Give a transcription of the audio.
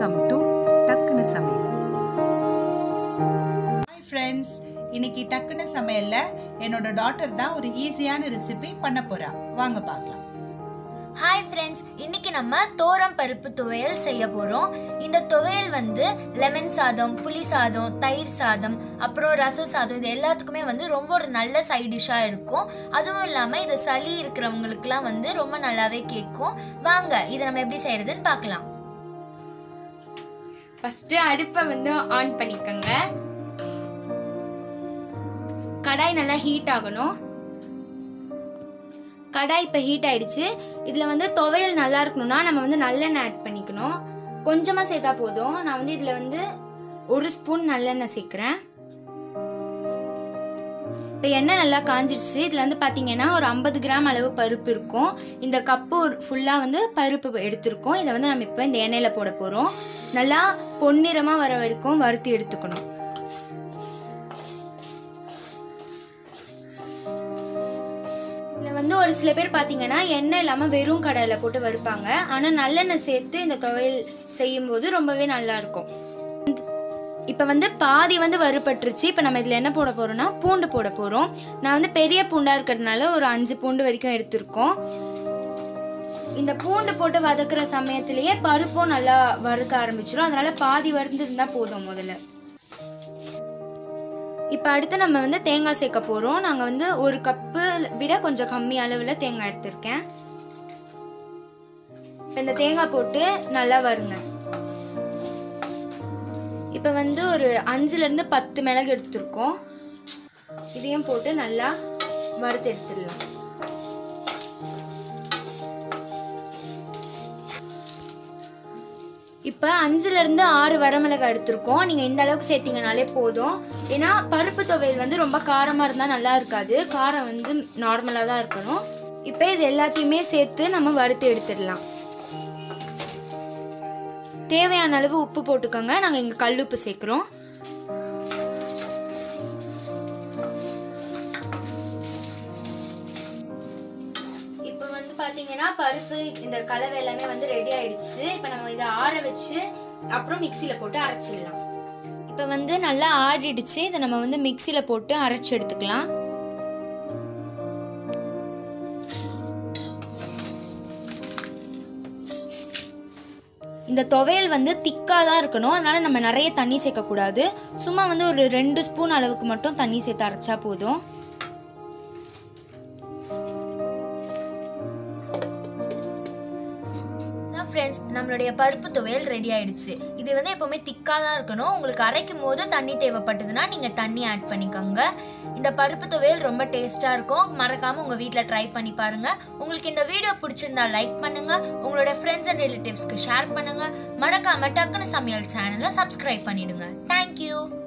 welcome to டக்குனு சமையல் hi friends இன்னைக்கு டக்குனு சமையல்ல என்னோட டாட்டர் தான் ஒரு ஈஸியான ரெசிபி பண்ண போறா வாங்க பார்க்கலாம் ஹாய் ஃப்ரெண்ட்ஸ் இன்னைக்கு நம்ம தோரம் பருப்பு துவையல் செய்ய போகிறோம் இந்த துவையல் வந்து லெமன் சாதம் புளி சாதம் தயிர் சாதம் அப்புறம் ரச சாதம் இது எல்லாத்துக்குமே வந்து ரொம்ப ஒரு நல்ல சைட் டிஷ்ஷாக இருக்கும் அதுவும் இல்லாமல் இது சளி இருக்கிறவங்களுக்குலாம் வந்து ரொம்ப நல்லாவே கேட்கும் வாங்க இதை நம்ம எப்படி செய்யறதுன்னு பார்க்கலாம் ஃபஸ்ட்டு அடுப்பை வந்து ஆன் பண்ணிக்கோங்க கடாய் நல்லா ஹீட் ஆகணும் கடாய் இப்போ ஹீட் ஆயிடுச்சு இதில் வந்து துவையல் நல்லா இருக்கணும்னா நம்ம வந்து நல்லெண்ணெய் ஆட் பண்ணிக்கணும் கொஞ்சமாக சேர்த்தா போதும் நான் வந்து இதில் வந்து ஒரு ஸ்பூன் நல்லெண்ணெய் சேர்க்குறேன் இப்போ எண்ணெய் நல்லா காஞ்சிடுச்சு இதில் வந்து பார்த்தீங்கன்னா ஒரு ஐம்பது கிராம் அளவு பருப்பு இருக்கும் இந்த கப்பு ஒரு ஃபுல்லாக வந்து பருப்பு எடுத்திருக்கோம் இதை வந்து நம்ம இப்போ இந்த எண்ணெயில் போட போகிறோம் நல்லா பொன்னிறமாக வர வரைக்கும் வறுத்து எடுத்துக்கணும் இதில் வந்து ஒரு சில பேர் பார்த்தீங்கன்னா எண்ணெய் இல்லாமல் வெறும் கடாயில் போட்டு வறுப்பாங்க ஆனால் நல்லெண்ணெய் சேர்த்து இந்த துவையல் செய்யும்போது ரொம்பவே நல்லா இருக்கும் இப்போ வந்து பாதி வந்து வறுபட்டுருச்சு இப்போ நம்ம இதில் என்ன போட போகிறோம்னா பூண்டு போட போகிறோம் நான் வந்து பெரிய பூண்டாக இருக்கிறதுனால ஒரு அஞ்சு பூண்டு வரைக்கும் எடுத்திருக்கோம் இந்த பூண்டு போட்டு வதக்குற சமயத்திலேயே பருப்பும் நல்லா வறுக்க ஆரம்பிச்சிடும் அதனால பாதி வறுந்துருந்தா போதும் முதல்ல இப்போ அடுத்து நம்ம வந்து தேங்காய் சேர்க்க போகிறோம் நாங்கள் வந்து ஒரு கப்பு விட கொஞ்சம் கம்மி அளவில் தேங்காய் எடுத்திருக்கேன் இப்போ இந்த தேங்காய் போட்டு நல்லா வருங்க இப்போ வந்து ஒரு அஞ்சுலேருந்து பத்து மிளகு எடுத்துருக்கோம் இதையும் போட்டு நல்லா வறுத்து எடுத்துடலாம் இப்போ அஞ்சுலேருந்து ஆறு வரமிளகாய் எடுத்திருக்கோம் நீங்கள் இந்த அளவுக்கு சேர்த்தீங்கனாலே போதும் ஏன்னா பருப்பு துவையல் வந்து ரொம்ப காரமாக இருந்தால் நல்லா இருக்காது காரம் வந்து நார்மலாக தான் இருக்கணும் இப்போ இது எல்லாத்தையுமே சேர்த்து நம்ம வறுத்து எடுத்துடலாம் தேவையான அளவு உப்பு போட்டுக்கோங்க நாங்கள் இங்கே கல் உப்பு சேர்க்குறோம் இப்போ வந்து பார்த்தீங்கன்னா பருப்பு இந்த கலவை எல்லாமே வந்து ரெடி ஆயிடுச்சு இப்போ நம்ம இதை ஆற வச்சு அப்புறம் மிக்சியில் போட்டு அரைச்சிடலாம் இப்போ வந்து நல்லா ஆடிடுச்சு இதை நம்ம வந்து மிக்சியில் போட்டு அரைச்சி எடுத்துக்கலாம் இந்த துவையல் வந்து திக்காக தான் இருக்கணும் அதனால் நம்ம நிறைய தண்ணி சேர்க்கக்கூடாது சும்மா வந்து ஒரு ரெண்டு ஸ்பூன் அளவுக்கு மட்டும் தண்ணி சேர்த்து அரைச்சா போதும் ஃப்ரெண்ட்ஸ் நம்மளுடைய பருப்பு துவையல் ரெடி ஆயிடுச்சு இது வந்து எப்போவுமே திக்காக தான் இருக்கணும் உங்களுக்கு அரைக்கும் போது தண்ணி தேவைப்பட்டதுன்னா நீங்கள் தண்ணி ஆட் பண்ணிக்கோங்க இந்த பருப்பு துவையல் ரொம்ப டேஸ்ட்டாக இருக்கும் மறக்காமல் உங்கள் வீட்டில் ட்ரை பண்ணி பாருங்கள் உங்களுக்கு இந்த வீடியோ பிடிச்சிருந்தா லைக் பண்ணுங்கள் உங்களோட ஃப்ரெண்ட்ஸ் அண்ட் ரிலேட்டிவ்ஸ்க்கு ஷேர் பண்ணுங்கள் மறக்காமல் டக்குன்னு சமையல் சேனலை சப்ஸ்கிரைப் பண்ணிடுங்க தேங்க்யூ